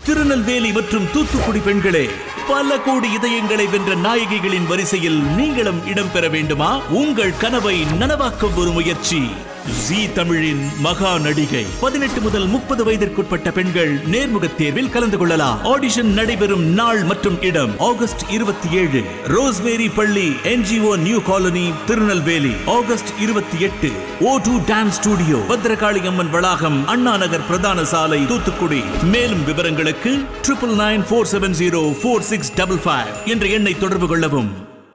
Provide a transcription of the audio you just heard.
திருநெல்வேலி மற்றும் தூத்துக்குடி பெண்களே பல கோடி இதயங்களை வென்ற நாயகிகளின் வரிசையில் நீங்களும் இடம்பெற வேண்டுமா உங்கள் கனவை நனவாக்கும் ஒரு முயற்சி ஜி தமிழின் மகா நடிகை பதினெட்டு முதல் முப்பது வயதிற்குட்பட்ட பெண்கள் நேர்முகத் தேர்வில் கலந்து கொள்ளலாம் ஆடிஷன் நடைபெறும் நாள் மற்றும் இடம் ஆகஸ்ட் இருபத்தி ஏழு ரோஸ்மேரி பள்ளி NGO new colony Tirunelveli August இருபத்தி எட்டு O two dance studio Bhadrakali Amman வளாகம் அண்ணா நகர் பிரதான சாலை தூத்துக்குடி மேலும் விவரங்களுக்கு triple nine four seven zero four six double five என்ற எண்ணை தொடர்பு கொள்ளவும்